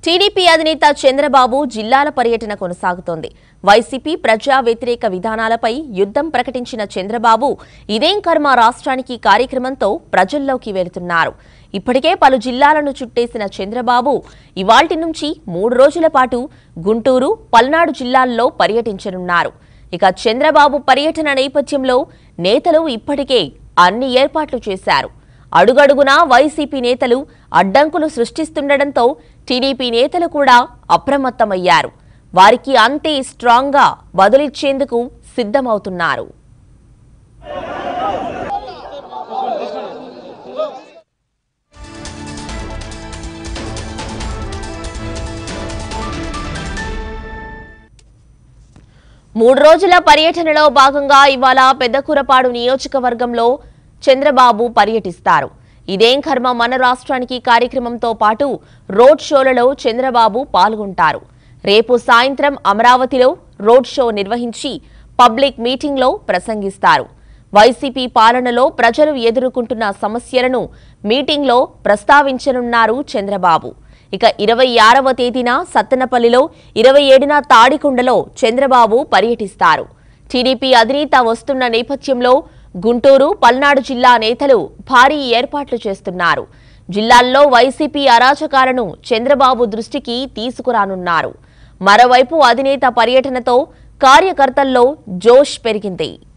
TDP అధినేత చంద్రబాబు జిల్లాల పర్యటన కొనసాగుతోంది వైసీపీ ప్రజా వ్యతిరేక విధానాలపై యుద్ధం ప్రకటించిన చంద్రబాబు ఇదేం కర్మ రాష్ట్రానికి కార్యక్రమంతో ప్రజల్లోకి వెళుతున్నారు ఇప్పటికే పలు జిల్లాలను చుట్టేసిన చంద్రబాబు ఇవాల్టి నుంచి మూడు రోజుల పాటు గుంటూరు పల్నాడు జిల్లాల్లో పర్యటించనున్నారు ఇక చంద్రబాబు పర్యటన నేపథ్యంలో నేతలు ఇప్పటికే అన్ని ఏర్పాట్లు చేశారు అడుగడుగునా వైసీపీ నేతలు అడ్డంకులు సృష్టిస్తుండటంతో టీడీపీ నేతలు కూడా అప్రమత్తమయ్యారు వారికి అంతే స్ట్రాంగ్గా బదులిచ్చేందుకు సిద్ధమవుతున్నారు మూడు రోజుల పర్యటనలో భాగంగా ఇవాళ పెద్దకూరపాడు నియోజకవర్గంలో చంద్రబాబు పర్యటిస్తారు ఇదేం కర్మ మన రాష్ట్రానికి కార్యక్రమంతో పాటు రోడ్ షోలలో చంద్రబాబు పాల్గొంటారు రేపు సాయంత్రం అమరావతిలో రోడ్ షో నిర్వహించి పబ్లిక్ మీటింగ్లో ప్రసంగిస్తారు వైసీపీ పాలనలో ప్రజలు ఎదుర్కొంటున్న సమస్యలను మీటింగ్లో ప్రస్తావించనున్నారు చంద్రబాబు ఇక ఇరవై ఆరవ తేదీన సత్తెనపల్లిలో ఇరవై ఏడున తాడికొండలో చంద్రబాబు పర్యటిస్తారు టీడీపీ అధినేత వస్తున్న నేపథ్యంలో గుంటూరు పల్నాడు జిల్లా నేతలు భారీ ఏర్పాట్లు చేస్తున్నారు జిల్లాల్లో వైసీపీ అరాచకాలను చంద్రబాబు దృష్టికి తీసుకురానున్నారు మరోవైపు అధినేత పర్యటనతో కార్యకర్తల్లో జోష్ పెరిగింది